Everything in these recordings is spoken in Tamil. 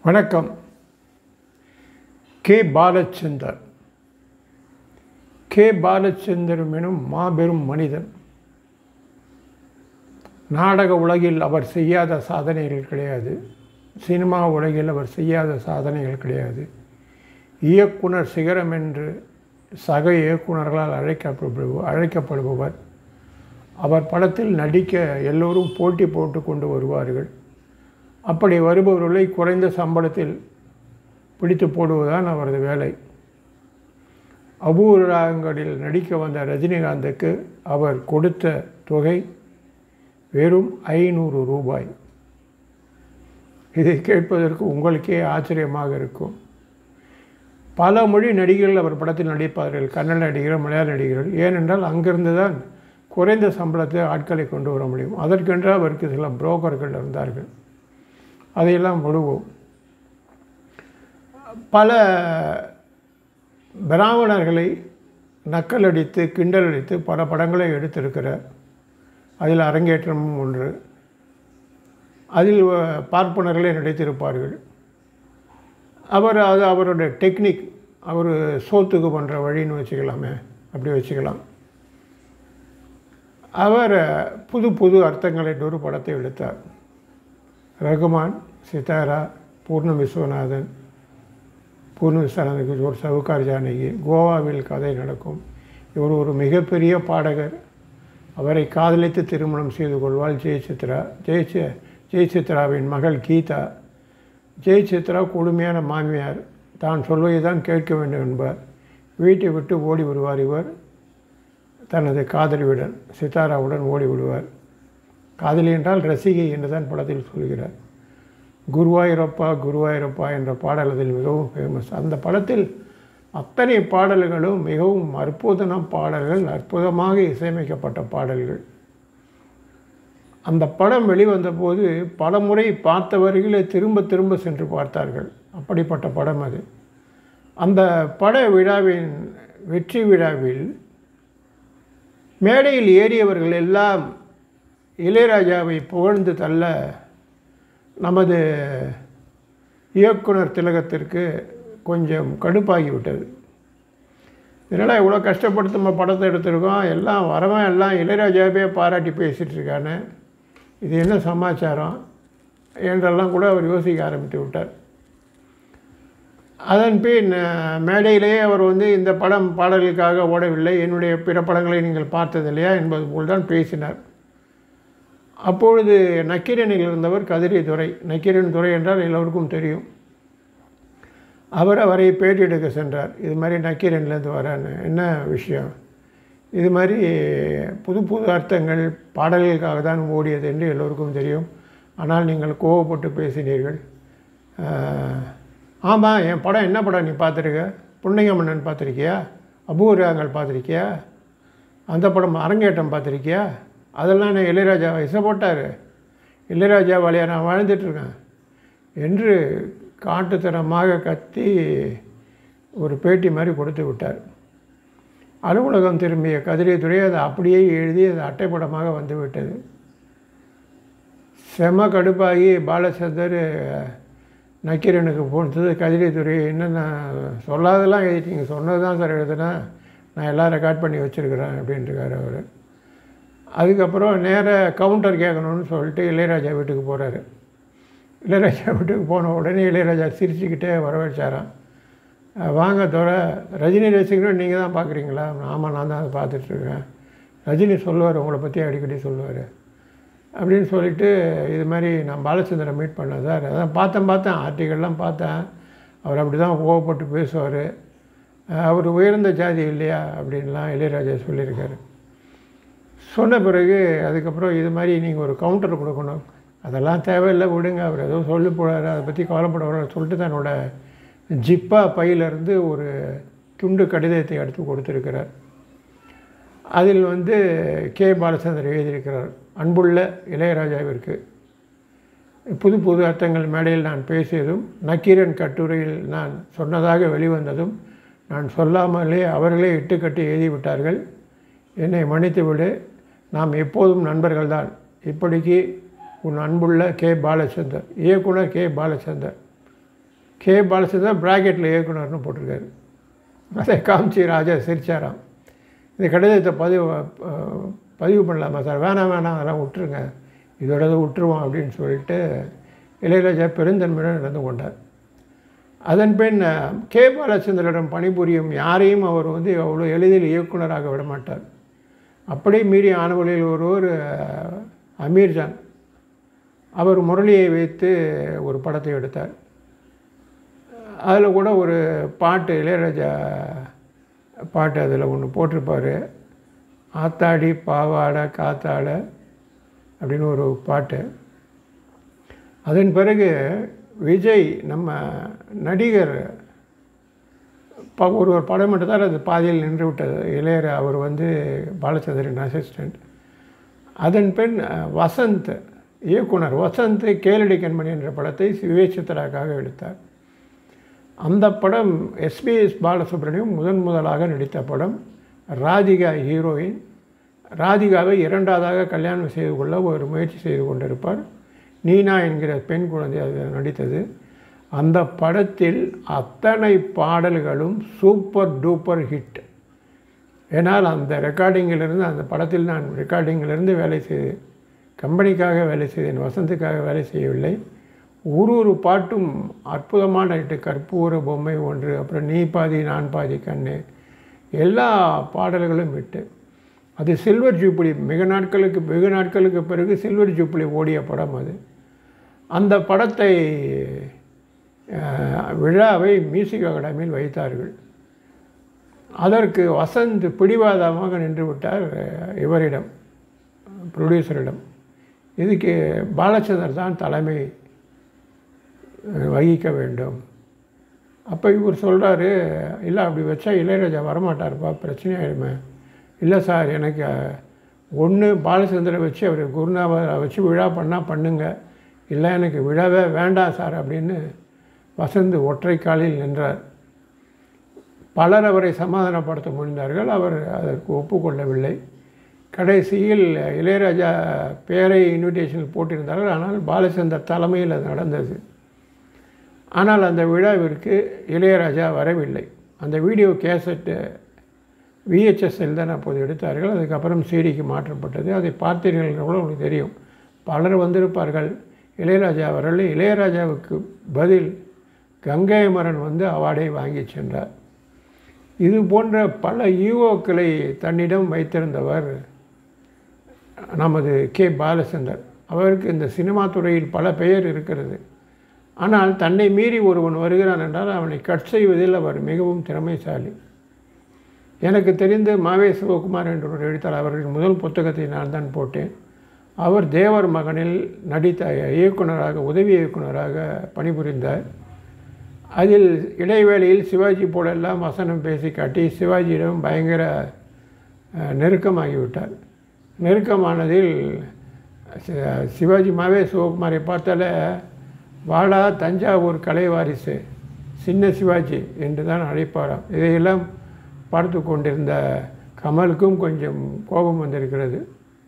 வணக்கம் கே பாலச்சந்தர் கே பாலச்சந்தரும் எனும் மாபெரும் மனிதன் நாடக உலகில் அவர் செய்யாத சாதனைகள் கிடையாது சினிமா உலகில் அவர் செய்யாத சாதனைகள் கிடையாது இயக்குனர் சிகரம் என்று சக இயக்குனர்களால் அழைக்கப்படுபவர் அழைக்கப்படுபவர் அவர் படத்தில் நடிக்க எல்லோரும் போட்டி போட்டு கொண்டு வருவார்கள் அப்படி வருபவர்களை குறைந்த சம்பளத்தில் பிடித்து போடுவதுதான் அவரது வேலை அபூர்வங்களில் நடிக்க வந்த ரஜினிகாந்துக்கு அவர் கொடுத்த தொகை வெறும் ஐநூறு ரூபாய் இதை கேட்பதற்கு உங்களுக்கே ஆச்சரியமாக இருக்கும் பல மொழி நடிகர்கள் அவர் படத்தில் நடிப்பார்கள் கன்னட நடிகர்கள் மலையாள நடிகர்கள் ஏனென்றால் அங்கிருந்து தான் குறைந்த சம்பளத்தை ஆட்களை கொண்டு வர முடியும் அதற்கென்று அவருக்கு சில புரோக்கர்கள் இருந்தார்கள் அதையெல்லாம் விடுவோம் பல பிராமணர்களை நக்கலடித்து கிண்டல் அடித்து பல படங்களை எடுத்திருக்கிறார் அதில் அரங்கேற்றமும் ஒன்று அதில் பார்ப்பனர்களே நடித்திருப்பார்கள் அவர் அது அவருடைய டெக்னிக் அவர் சோத்துக்கு பண்ணுற வழின்னு வச்சுக்கலாமே அப்படி வச்சுக்கலாம் அவர் புது புது அர்த்தங்களை ஒரு படத்தை எடுத்தார் ரகுமான் சித்தாரா பூர்ண விஸ்வநாதன் பூர்ண விஸ்வநாதனுக்கு ஒரு சவுக்கார் ஜானகி கோவாவில் கதை நடக்கும் இவர் ஒரு மிகப்பெரிய பாடகர் அவரை காதலித்து திருமணம் செய்து கொள்வாள் ஜெயசித்ரா ஜெயசி ஜெயசித்ராவின் மகள் கீதா ஜெயசித்ரா கொடுமையான மாமியார் தான் சொல்வதை தான் கேட்க வேண்டும் என்பார் வீட்டை விட்டு ஓடி விடுவார் இவர் தனது காதலியுடன் சித்தாராவுடன் ஓடி விடுவார் காதலி என்றால் ரசிகை என்று தான் படத்தில் சொல்கிறார் குருவாயூரப்பா குருவாயூரப்பா என்ற பாடல் அதில் மிகவும் ஃபேமஸ் அந்த படத்தில் அத்தனை பாடல்களும் மிகவும் அற்புதமான பாடல்கள் அற்புதமாக இசையமைக்கப்பட்ட பாடல்கள் அந்த படம் வெளிவந்த போது பல முறை பார்த்தவர்களே திரும்ப திரும்ப சென்று பார்த்தார்கள் அப்படிப்பட்ட படம் அது அந்த பட விழாவின் வெற்றி விழாவில் மேடையில் ஏறியவர்கள் எல்லாம் இளையராஜாவை புகழ்ந்து தள்ள நமது இயக்குனர் திலகத்திற்கு கொஞ்சம் கடுப்பாகிவிட்டது இதனால் இவ்வளோ கஷ்டப்பட்டு நம்ம படத்தை எடுத்திருக்கோம் எல்லாம் வரவன் எல்லாம் இளையராஜாவே பாராட்டி பேசிகிட்டு இருக்கானே இது என்ன சமாச்சாரம் என்றெல்லாம் கூட அவர் யோசிக்க ஆரம்பித்து விட்டார் அதன் பின் மேடையிலேயே அவர் வந்து இந்த படம் பாடல்களுக்காக ஓடவில்லை என்னுடைய பிற படங்களை நீங்கள் பார்த்ததில்லையா என்பது போல் தான் பேசினார் அப்பொழுது நக்கீரனில் இருந்தவர் கதிரி துறை நக்கீரன் துறை என்றால் எல்லோருக்கும் தெரியும் அவர் அவரை பேட்டி எடுக்க சென்றார் இது மாதிரி நக்கீரன்லேருந்து வரான்னு என்ன விஷயம் இது மாதிரி புது புது அர்த்தங்கள் பாடல்களுக்காக தான் ஓடியது என்று எல்லோருக்கும் தெரியும் ஆனால் நீங்கள் கோவப்பட்டு பேசினீர்கள் ஆமாம் என் படம் என்ன படம் நீ பார்த்துருக்க புன்னைங்க மன்னன் பார்த்துருக்கியா அபூர்வங்கள் பார்த்துருக்கியா அந்த படம் அரங்கேற்றம் பார்த்துருக்கியா அதெல்லாம் நான் இளையராஜா இசை போட்டார் இளையராஜா வழியாக நான் வாழ்ந்துட்டுருக்கேன் என்று காட்டுத்தனமாக கத்தி ஒரு பேட்டி மாதிரி கொடுத்து விட்டார் அலுவலகம் திரும்பிய கதிரைத்துறை அதை அப்படியே எழுதி அது அட்டைப்படமாக வந்து விட்டது செம கடுப்பாகி பாலச்சந்தர் நக்கீரனுக்கு போனது கதிரைத்துறை என்னென்ன சொல்லாதெல்லாம் எழுதிட்டீங்க சொன்னது தான் சார் எழுதுனேன் நான் எல்லாம் ரெக்கார்ட் பண்ணி வச்சுருக்கிறேன் அப்படின்ட்டுருக்காரு அவர் அதுக்கப்புறம் நேராக கவுண்டர் கேட்கணும்னு சொல்லிட்டு இளையராஜா வீட்டுக்கு போகிறாரு இளையராஜா வீட்டுக்கு போன உடனே இளையராஜா சிரிச்சுக்கிட்டே வரவழைச்சாராம் வாங்க தோற ரஜினி ரசிகரும் நீங்கள் தான் பார்க்குறீங்களா ஆமாம் நான் தான் அதை பார்த்துட்ருக்கேன் ரஜினி சொல்லுவார் உங்களை பற்றி அடிக்கடி சொல்லுவார் அப்படின்னு சொல்லிவிட்டு இது மாதிரி நான் பாலச்சந்திரனை மீட் பண்ணேன் சார் அதான் பார்த்தேன் பார்த்தேன் ஆர்டிக்கல்லாம் பார்த்தேன் அவர் அப்படி தான் கோவப்பட்டு பேசுவார் அவர் உயர்ந்த ஜாதி இல்லையா அப்படின்லாம் இளையராஜா சொல்லியிருக்காரு சொன்ன பிறகு அதுக்கப்புறம் இது மாதிரி நீங்கள் ஒரு கவுண்டர் கொடுக்கணும் அதெல்லாம் தேவையில்லை விடுங்க அவர் ஏதோ சொல்லி போடாரு அதை பற்றி கவலைப்பட சொல்லிட்டு தன்னோட ஜிப்பா பையிலிருந்து ஒரு துண்டு கடிதத்தை எடுத்து கொடுத்துருக்கிறார் அதில் வந்து கே பாலச்சந்தர் எழுதியிருக்கிறார் அன்புள்ள இளையராஜாவிற்கு புது புது அர்த்தங்கள் மேடையில் நான் பேசியதும் நக்கீரன் கட்டுரையில் நான் சொன்னதாக வெளிவந்ததும் நான் சொல்லாமலே அவர்களே இட்டுக்கட்டி எழுதிவிட்டார்கள் என்னை மன்னித்து விடு நாம் எப்போதும் நண்பர்கள்தான் இப்படிக்கு உன் அன்புள்ள கே பாலச்சந்தர் இயக்குனர் கே பாலச்சந்தர் கே பாலச்சந்தர் ப்ராக்கெட்டில் இயக்குனர்னு போட்டிருக்காரு அதை காமிச்சு ராஜா சிரிச்சாராம் இந்த கடிதத்தை பதிவு அஹ், பதிவு பண்ணலாமா சார் வேணாம் வேணாம் அதெல்லாம் விட்டுருங்க இதோட இதை விட்டுருவோம் அப்படின்னு சொல்லிட்டு இளையராஜா பெருந்தன்மையுடன் நடந்து கொண்டார் அதன் பின் அஹ், கே பாலச்சந்திரனிடம் பணிபுரியும் யாரையும் அவர் வந்து அவ்வளோ எளிதில் இயக்குனராக விட மாட்டார் அப்படியே மீறி ஆனவழியில் ஒருவர் அஹ், அமீர்ஜான் அவர் முரளியை வைத்து ஒரு படத்தை எடுத்தார் அதில் கூட ஒரு பாட்டு இளையராஜா பாட்டு அதில் ஒன்று போட்டிருப்பார் ஆத்தாடி பாவாடை காத்தாட அப்படின்னு ஒரு பாட்டு அதன் பிறகு விஜய் நம்ம நடிகர் ப- ஒரு ஒரு படம் மட்டும் தான் அது பாதியில் நின்று விட்டது இளையர் அவர் வந்து பாலச்சந்திரன் அசிஸ்டண்ட் அதன் பின் அஹ், வசந்த் இயக்குனர் வசந்த் கேளடி கண்மணி என்ற படத்தை விவேக் சித்ராக்காக எடுத்தார் அந்த படம் எஸ்பிஎஸ் பாலசுப்ரமணியம் முதன் முதலாக நடித்த படம் ராதிகா ஹீரோயின் ராதிகாவை இரண்டாவதாக கல்யாணம் செய்து கொள்ள ஒரு முயற்சி செய்து கொண்டிருப்பார் நீனா என்கிற பெண் குழந்தை அதில் நடித்தது அந்த படத்தில் அத்தனை பாடல்களும் சூப்பர் டூப்பர் ஹிட் ஏன்னால் அந்த ரெக்கார்டிங்கிலிருந்து அந்த படத்தில் நான் ரெக்கார்டிங்கிலிருந்து வேலை செய்து கம்பெனிக்காக வேலை செய்தேன் வசந்துக்காக வேலை செய்யவில்லை ஒரு ஒரு பாட்டும் அற்புதமான ஹிட்டு கற்பூர பொம்மை ஒன்று அப்புறம் நீ பாதி நான் பாதி கண்ணு எல்லா பாடல்களும் ஹிட்டு அது சில்வர் ஜூப்ளி மிக நாட்களுக்கு வெகு நாட்களுக்கு பிறகு சில்வர் ஜூப்ளி ஓடிய படம் அது அந்த படத்தை அஹ், விழாவை மியூசிக் அகாடமியில் வைத்தார்கள் அதற்கு வசந்த் பிடிவாதமாக நின்று விட்டார் அஹ், இவரிடம் ப்ரொடியூசரிடம் இதுக்கு பாலச்சந்தர் தான் தலைமை அஹ், வகிக்க வேண்டும் அப்போ இவர் சொல்கிறாரு இல்லை அப்படி வச்சா இளையராஜா வரமாட்டார்ப்பா பிரச்சனை ஆயிடுமே இல்லை சார் எனக்கு ஒன்று பாலச்சந்திரனை வச்சு அவர் குருநாவரை வச்சு விழா பண்ணால் பண்ணுங்க இல்லை எனக்கு விழாவே வேண்டாம் சார் அப்படின்னு வசந்த் ஒற்றை காலில் நின்றார் பலர் அவரை சமாதானப்படுத்த முடிந்தார்கள் அவர் அதற்கு ஒப்புக்கொள்ளவில்லை கடைசியில் இளையராஜா பேரை இன்விடேஷன் போட்டிருந்தார்கள் ஆனால் பாலச்சந்தர் தலைமையில் அது நடந்தது ஆனால் அந்த விழாவிற்கு இளையராஜா வரவில்லை அந்த வீடியோ கேசட்டு விஹெச்எஸ்எல் தான் அப்போது எடுத்தார்கள் அதுக்கப்புறம் சிடிக்கு மாற்றப்பட்டது அதை பார்த்தீர்கள் கூட உங்களுக்கு தெரியும் பலர் வந்திருப்பார்கள் இளையராஜா அவர்கள் இளையராஜாவுக்கு பதில் கங்கை அமரன் வந்து அவார்டை வாங்கி சென்றார் இது போன்ற பல ஈவோக்களை தன்னிடம் வைத்திருந்தவர் நமது கே பாலச்சந்தர் அவருக்கு இந்த சினிமா துறையில் பல பெயர் இருக்கிறது ஆனால் தன்னை மீறி ஒருவன் வருகிறான் என்றால் அவனை கட் செய்வதில் அவர் மிகவும் திறமைசாலி எனக்கு தெரிந்து மாவே சிவகுமார் என்ற ஒரு எழுத்தாளர் அவர்களின் முதல் புத்தகத்தை நான் தான் போட்டேன் அவர் தேவர் மகனில் நடித்த இயக்குனராக உதவி இயக்குனராக பணிபுரிந்தார் அதில் இடைவேளையில் சிவாஜி போலெல்லாம் வசனம் பேசி காட்டி சிவாஜியிடம் பயங்கர அஹ், நெருக்கமாகிவிட்டார் நெருக்கமானதில் சி- சிவாஜி மாவே சிவகுமாரை பார்த்தாலே வாடா தஞ்சாவூர் கலை வாரிசு சின்ன சிவாஜி என்று தான் அழைப்பாராம் இதையெல்லாம் பார்த்து கொண்டிருந்த கமலுக்கும் கொஞ்சம் கோபம் வந்திருக்கிறது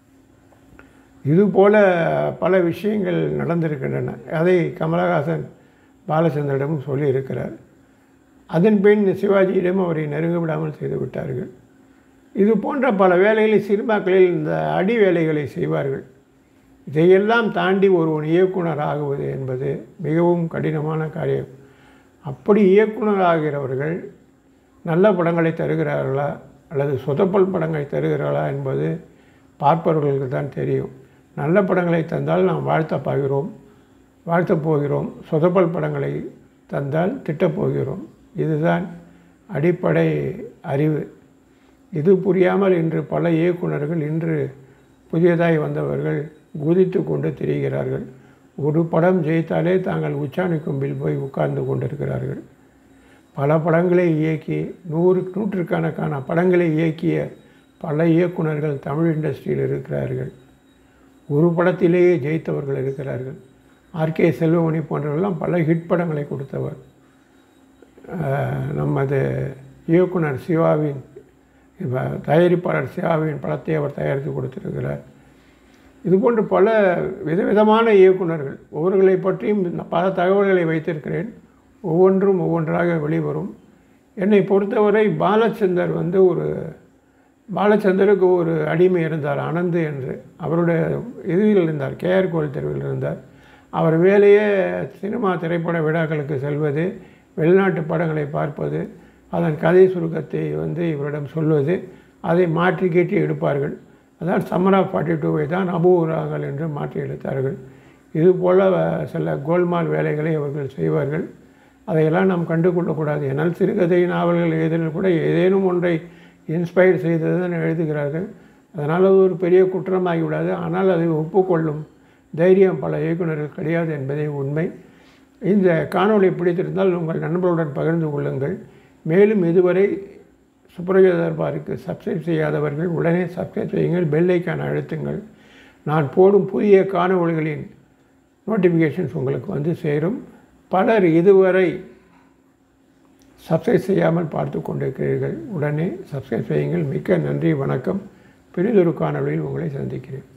இதுபோல பல விஷயங்கள் நடந்திருக்கின்றன அதை கமலஹாசன் பாலச்சந்திரிடமும் சொல்லியிருக்கிறார் அதன் பின் சிவாஜியிடம் அவரை நெருங்க விடாமல் செய்து விட்டார்கள் இது போன்ற பல வேலைகளை சினிமாக்களில் இந்த அடி வேலைகளை செய்வார்கள் இதையெல்லாம் தாண்டி ஒருவன் இயக்குனர் ஆகுவது என்பது மிகவும் கடினமான காரியம் அப்படி இயக்குனர் ஆகிறவர்கள் நல்ல படங்களை தருகிறார்களா அல்லது சொதப்பல் படங்களை தருகிறார்களா என்பது பார்ப்பவர்களுக்கு தான் தெரியும் நல்ல படங்களை தந்தால் நாம் வாழ்த்தப் போகிறோம் வாழ்த்தப் போகிறோம் சொதப்பல் படங்களை தந்தால் திட்டப் போகிறோம் இதுதான் அடிப்படை அறிவு இது புரியாமல் இன்று பல இயக்குனர்கள் இன்று புதியதாய் வந்தவர்கள் குதித்து கொண்டு திரிகிறார்கள் ஒரு படம் ஜெயித்தாலே தாங்கள் உச்சாணி கொம்பில் போய் உட்கார்ந்து கொண்டிருக்கிறார்கள் பல படங்களை இயக்கி நூறு நூற்றுக்கணக்கான படங்களை இயக்கிய பல இயக்குனர்கள் தமிழ் இண்டஸ்ட்ரியில் இருக்கிறார்கள் ஒரு படத்திலேயே ஜெயித்தவர்கள் இருக்கிறார்கள் ஆர்கே செல்வமணி போன்றவர்கள்லாம் பல ஹிட் படங்களை கொடுத்தவர் அஹ், நமது இயக்குனர் சிவாவின் இப்ப தயாரிப்பாளர் சிவாவின் படத்தை அவர் தயாரித்து கொடுத்திருக்கிறார் இதுபோன்று பல விதவிதமான இயக்குனர்கள் ஒவ்வொருகளை பற்றியும் நான் பல தகவல்களை வைத்திருக்கிறேன் ஒவ்வொன்றும் ஒவ்வொன்றாக வெளிவரும் என்னை பொறுத்தவரை பாலச்சந்தர் வந்து ஒரு பாலச்சந்தருக்கு ஒரு அடிமை இருந்தார் அனந்து என்று அவருடைய இதில் இருந்தார் கேஆர் கோவில் தெருவில் இருந்தார் அவர் வேலையே சினிமா திரைப்பட விழாக்களுக்கு செல்வது வெளிநாட்டு படங்களை பார்ப்பது அதன் கதை சுருக்கத்தை வந்து இவரிடம் சொல்வது அதை மாற்றி கேட்டி எடுப்பார்கள் அதான் சம்மர் ஆஃப் ஃபார்ட்டி டூவை தான் அபூராங்கள் என்று மாற்றி எடுத்தார்கள் இது போல் சில கோல்மால் வேலைகளை அவர்கள் செய்வார்கள் அதையெல்லாம் நாம் கண்டு கொள்ளக்கூடாது என்னால் சிறுகதை நாவல்கள் எழுதினால் கூட ஏதேனும் ஒன்றை இன்ஸ்பயர் செய்தது தான் எழுதுகிறார்கள் அதனால் அது ஒரு பெரிய குற்றமாகிவிடாது ஆனால் அதை ஒப்புக்கொள்ளும் தைரியம் பல இயக்குநர்கள் கிடையாது என்பதே உண்மை இந்த காணொளி பிடித்திருந்தால் உங்கள் நண்பர்களுடன் பகிர்ந்து கொள்ளுங்கள் மேலும் இதுவரை சுப்ரஜா தர்பாருக்கு சப்ஸ்கிரைப் செய்யாதவர்கள் உடனே சப்ஸ்கிரைப் செய்யுங்கள் பெல் ஐக்கான் அழுத்துங்கள் நான் போடும் புதிய காணொளிகளின் நோட்டிஃபிகேஷன்ஸ் உங்களுக்கு வந்து சேரும் பலர் இதுவரை சப்ஸ்கிரைப் செய்யாமல் பார்த்து கொண்டிருக்கிறீர்கள் உடனே சப்ஸ்கிரைப் செய்யுங்கள் மிக்க நன்றி வணக்கம் பெரிதொரு காணொளியில் உங்களை சந்திக்கிறேன்